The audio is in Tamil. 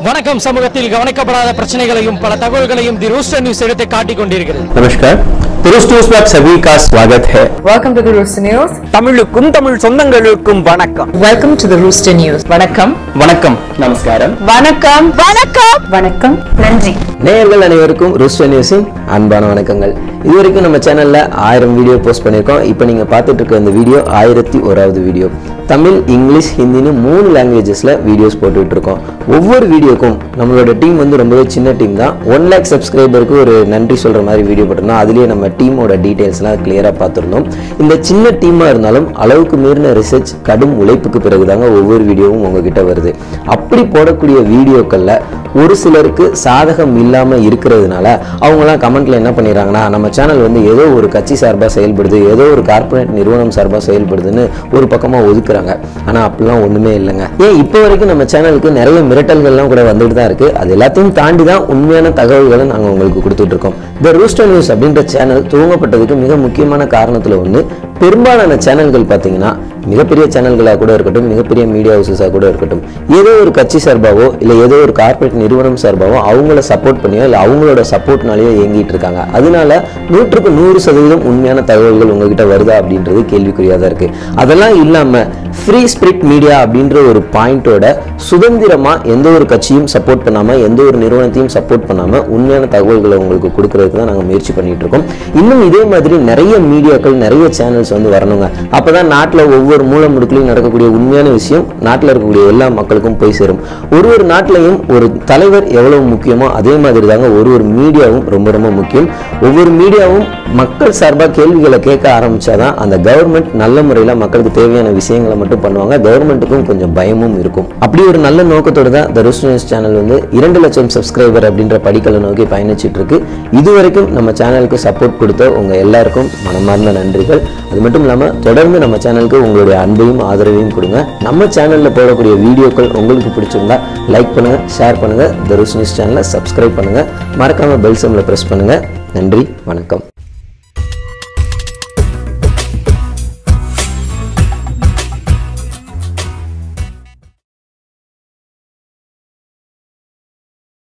வணக்கம் சமூகத்தில் கவனிக்கப்படாத பிரச்சனைகளையும் பல தகவல்களையும் தி ரூஸ்டர் நியூஸ் எடுத்து காட்டிக் கொண்டிருக்கிறது नमस्कार दुरुस्त न्यूज में आप सभी का स्वागत है Welcome to the Rooster News. தமிழுக்கும் தமிழ் சொந்தங்களுக்கும் வணக்கம் Welcome to the Rooster News. வணக்கம் வணக்கம் நமஸ்காரம் வணக்கம் வணக்கம் வணக்கம் நன்றி நேயர்கள் அனைவருக்கும் ரூஸ்டர் நியூஸின் அன்பான வணக்கங்கள் இதுவரைக்கும் நம்ம சேனல்ல ஆயிரம் வீடியோ போஸ்ட் பண்ணியிருக்கோம் இப்போ நீங்க பார்த்துட்டு இருக்க இந்த வீடியோ ஆயிரத்தி ஓராவது வீடியோ தமிழ் இங்கிலீஷ் ஹிந்தின்னு மூணு லாங்குவேஜஸ்ல வீடியோஸ் போட்டுட்டு இருக்கோம் ஒவ்வொரு வீடியோக்கும் நம்மளோட டீம் வந்து ரொம்பவே சின்ன டீம் தான் ஒன் லேக் சப்ஸ்கிரைபருக்கு ஒரு நன்றி சொல்ற மாதிரி வீடியோ போட்டிருந்தோம் அதுலயே நம்ம டீமோட டீடைல்ஸ்லாம் கிளியரா பார்த்துருந்தோம் இந்த சின்ன டீமா இருந்தாலும் அளவுக்கு மீறின ரிசர்ச் கடும் உழைப்புக்கு பிறகுதாங்க ஒவ்வொரு வீடியோவும் உங்ககிட்ட வருது அப்படி போடக்கூடிய வீடியோக்கள்ல ஒரு சிலருக்கு சாதகம் இல்லாம இருக்கிறதுனால அவங்கலாம் கமெண்ட்ல என்ன பண்ணிடுறாங்கன்னா நம்ம சேனல் வந்து ஏதோ ஒரு கட்சி சார்பா செயல்படுது ஏதோ ஒரு கார்ப்பரேட் நிறுவனம் சார்பா செயல்படுதுன்னு ஒரு பக்கமா ஒதுக்குறாங்க ஆனா அப்படிலாம் ஒண்ணுமே இல்லைங்க ஏன் இப்போ வரைக்கும் நம்ம சேனலுக்கு நிறைய மிரட்டல்கள்லாம் கூட வந்துட்டு தான் இருக்கு அது எல்லாத்தையும் தாண்டி தான் உண்மையான தகவல்களை நாங்க உங்களுக்கு கொடுத்துட்டு இருக்கோம் த ரூஸ்டர் நியூஸ் அப்படின்ற சேனல் துவங்கப்பட்டதுக்கு மிக முக்கியமான காரணத்துல ஒண்ணு பெரும்பாலான சேனல்கள் பார்த்தீங்கன்னா மிகப்பெரிய சேனல்களாக கூட இருக்கட்டும் மிகப்பெரிய மீடியா ஹவுசஸாக கூட இருக்கட்டும் ஏதோ ஒரு கட்சி சார்பாவோ இல்லை ஏதோ ஒரு கார்ப்பரேட் நிறுவனம் சார்பாவோ அவங்கள சப்போர்ட் பண்ணியோ இல்லை அவங்களோட சப்போர்ட்னாலேயோ இயங்கிட்டு இருக்காங்க அதனால நூற்றுக்கு நூறு சதவீதம் உண்மையான தகவல்கள் உங்ககிட்ட வருதா அப்படின்றது கேள்விக்குறியாக தான் இருக்கு அதெல்லாம் இல்லாமல் ஃப்ரீ ஸ்பிரிட் மீடியா அப்படின்ற ஒரு பாயிண்டோட சுதந்திரமா எந்த ஒரு கட்சியும் சப்போர்ட் பண்ணாம எந்த ஒரு நிறுவனத்தையும் சப்போர்ட் பண்ணாம உண்மையான தகவல்களை உங்களுக்கு கொடுக்கறதுக்கு தான் நாங்கள் முயற்சி பண்ணிட்டு இருக்கோம் இன்னும் இதே மாதிரி நிறைய மீடியாக்கள் நிறைய சேனல்ஸ் வந்து வரணுங்க அப்பதான் நாட்டில் ஒவ்வொரு மூல முடுக்கிலையும் நடக்கக்கூடிய உண்மையான விஷயம் நாட்டில் இருக்கக்கூடிய எல்லா மக்களுக்கும் போய் சேரும் ஒரு ஒரு நாட்டிலையும் ஒரு தலைவர் எவ்வளவு முக்கியமோ அதே மாதிரி தாங்க ஒரு ஒரு மீடியாவும் ரொம்ப ரொம்ப முக்கியம் ஒவ்வொரு மீடியாவும் மக்கள் சார்பாக கேள்விகளை கேட்க ஆரம்பிச்சாதான் அந்த கவர்மெண்ட் நல்ல முறையில் மக்களுக்கு தேவையான விஷயங்களை மட்டும் பண்ணுவாங்க கவர்மெண்ட்டுக்கும் கொஞ்சம் பயமும் இருக்கும் அப்படி ஒரு நல்ல நோக்கத்தோடு தான் த ருஸ் நியூஸ் சேனல் வந்து இரண்டு லட்சம் சப்ஸ்கிரைபர் அப்படின்ற படிக்கலை நோக்கி பயணிச்சிட்டு இருக்கு இதுவரைக்கும் நம்ம சேனலுக்கு சப்போர்ட் கொடுத்த உங்க எல்லாருக்கும் மனமார்ந்த நன்றிகள் அது மட்டும் இல்லாமல் தொடர்ந்து நம்ம சேனலுக்கு உங்களுடைய அன்பையும் ஆதரவையும் கொடுங்க நம்ம சேனலில் போடக்கூடிய வீடியோக்கள் உங்களுக்கு பிடிச்சிருந்தா லைக் பண்ணுங்க ஷேர் பண்ணுங்க த ருஸ் நியூஸ் சேனலை சப்ஸ்கிரைப் பண்ணுங்க மறக்காம பெல் சிம்ல பிரஸ் பண்ணுங்க நன்றி வணக்கம்